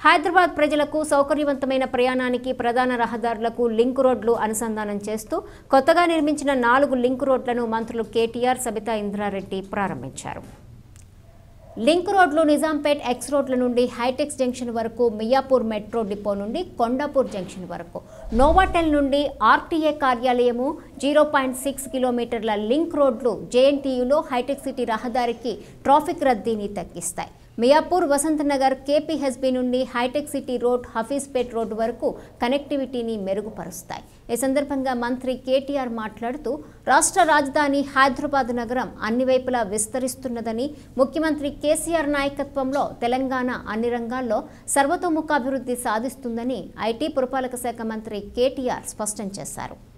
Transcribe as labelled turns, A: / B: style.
A: హైదరాబాద్ ప్రజలకు సౌకర్యవంతమైన ప్రయాణానికి ప్రధాన రహదారులకు లింక్ రోడ్లు అనుసంధానం చేస్తూ కొత్తగా నిర్మించిన నాలుగు లింక్ రోడ్లను మంత్రులు కేటీఆర్ సబితా ఇంద్రారెడ్డి ప్రారంభించారు లింక్ రోడ్లు నిజాంపేట్ ఎక్స్ రోడ్ల నుండి హైటెక్స్ జంక్షన్ వరకు మియాపూర్ మెట్రో డిపో నుండి కొండాపూర్ జంక్షన్ వరకు నోవాటెల్ నుండి ఆర్టీఏ కార్యాలయము జీరో పాయింట్ సిక్స్ కిలోమీటర్ల లింక్ రోడ్లు జేఎన్టీయులో హైటెక్ సిటీ రహదారికి ట్రాఫిక్ రద్దీని తగ్గిస్తాయి మియాపూర్ వసంత్ నగర్ కేపీహెచ్బి నుండి hitech city road Hafeezpet road వరకు కనెక్టివిటీని మెరుగుపరుస్తాయి ఈ సందర్భంగా మంత్రి కేటీఆర్ మాట్లాడుతూ రాష్ట్ర రాజధాని హైదరాబాద్ నగరం అన్ని వైపులా విస్తరిస్తున్నదని ముఖ్యమంత్రి కేసీఆర్ నాయకత్వంలో తెలంగాణ అన్ని రంగాల్లో సర్వతోముఖాభివృద్ధి సాధిస్తుందని ఐటీ పురపాలక శాఖ మంత్రి కేటీఆర్ స్పష్టం చేశారు